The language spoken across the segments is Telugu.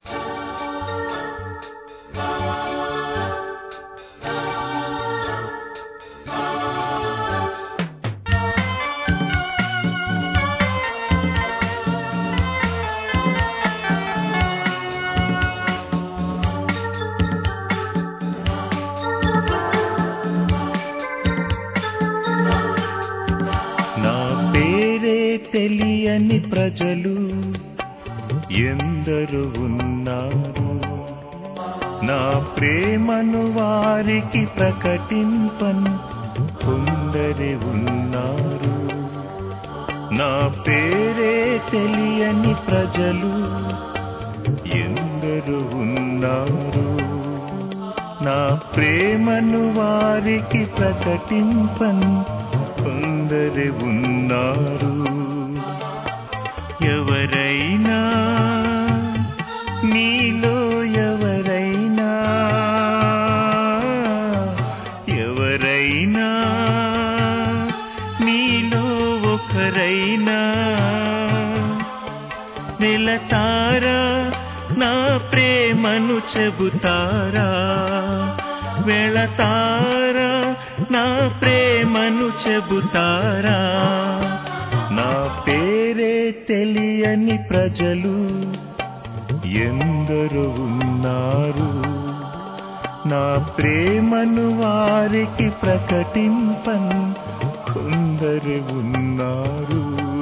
నా పేరే తెలియని ప్రజలు ఎందరు ఉన్నారు నా ప్రేమను వారికి ప్రకటింపన్ కొందరి ఉన్నారు నా పేరే తెలియని ప్రజలు ఎందరు ఉన్నారు నా ప్రేమను వారికి ప్రకటింపన్ కొందరు ఉన్నారు ఎవరైనా నీలో ఎవరైనా ఎవరైనా నీలో ఒకరైనా వెళతారా నా ప్రేమను చెబుతారా వెళతారా నా ప్రేమను చెబుతారా నా పేరే తెలియని ప్రజలు ఎందరు ఉన్నారు నా ప్రేమను వారికి ప్రకటింపన్ కొందరు ఉన్నారు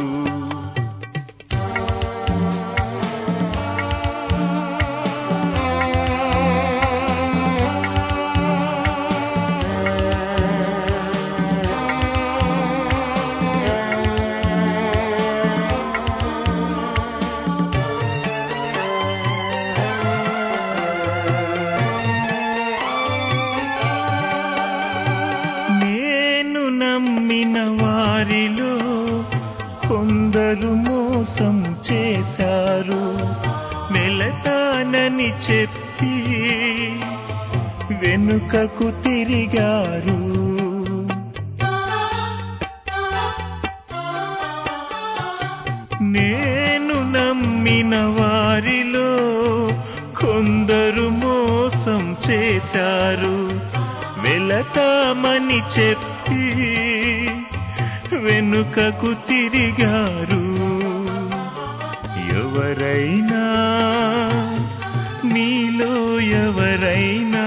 నేను నమ్మిన వారిలో కొందరు మోసం చేశారు వెళతానని చెప్పి వెనుకకు తిరిగారు నేను నమ్మిన వారిలో కొందరు మోసం చేశారు వెళతామని చెప్పి వెనుకకు తిరిగారు ఎవరైనా మీలో ఎవరైనా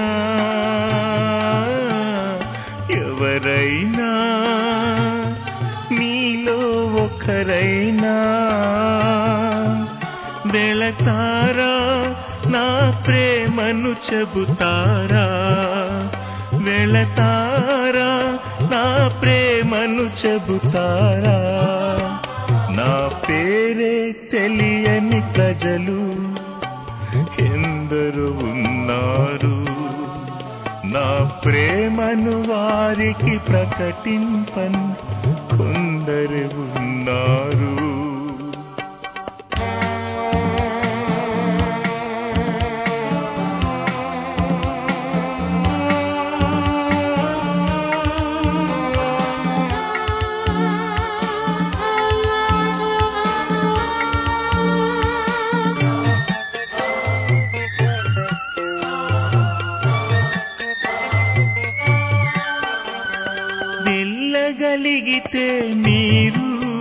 ఎవరైనా మీలో ఒకరైనా వెళతారా నా ప్రేమను చెబుతారా వెళతారా నా ప్రేమను చెబుతారా నా పేరే తెలియని ప్రజలు ఎందరు ఉన్నారు నా ప్రేమను వారికి ప్రకటింపన్ కొందరు ఉన్నారు వెళ్ళగలిగితే మీరు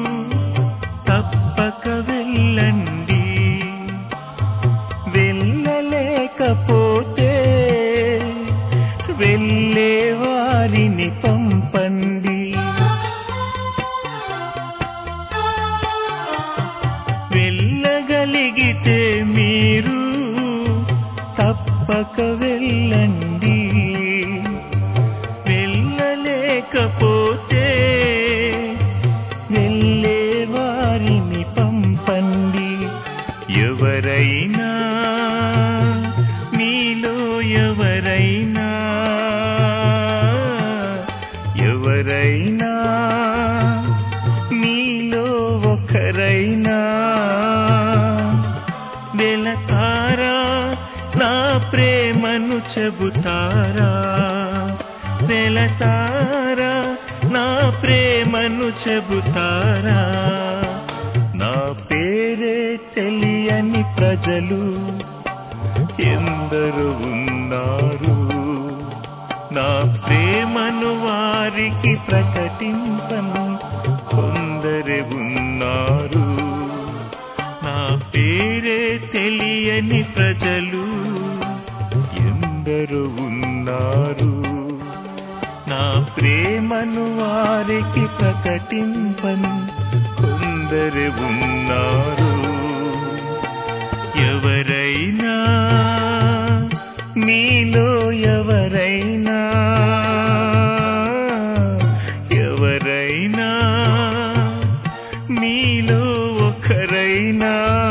తప్పక వెళ్ళండి వెళ్ళలేకపోతే వెళ్ళే వారిని పంపండి వెళ్ళగలిగితే మీరు తప్పక వెళ్ళండి వెళ్ళలేకపోతే వెళ్ళే వారిని పంపండి ఎవరైనా మీలో ఎవరైనా ఎవరైనా మీలో ఒకరైనా వెళతారా నా ప్రేమను చెబుతారా వెళతారా నా ప్రేమను చెబుతారా నా పేరే తెలియని ప్రజలు ఎందరు ఉన్నారు నా ప్రేమను వారికి ప్రకటింపను కొందరు ఉన్నారు నా పేరే తెలియని ప్రజలు ఎందరు ఉన్నారు నా ప్రేమను వారికి ప్రకటింపను కొందరు ఉన్నారు ఎవరైనా మీలో ఎవరైనా ఎవరైనా మీలో ఒకరైనా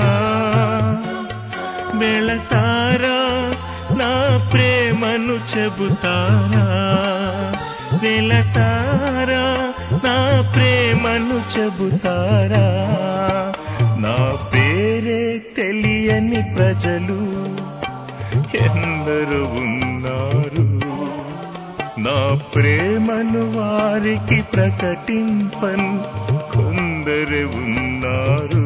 వెళతారా నా ప్రేమను చెబుతారా వెళతారా నా ప్రేమను చెబుతారా నా పేరే తెలియని ప్రజలు ఎందరు ఉన్నారు నా ప్రేమను వారికి ప్రకటింపన్ కొందరు ఉన్నారు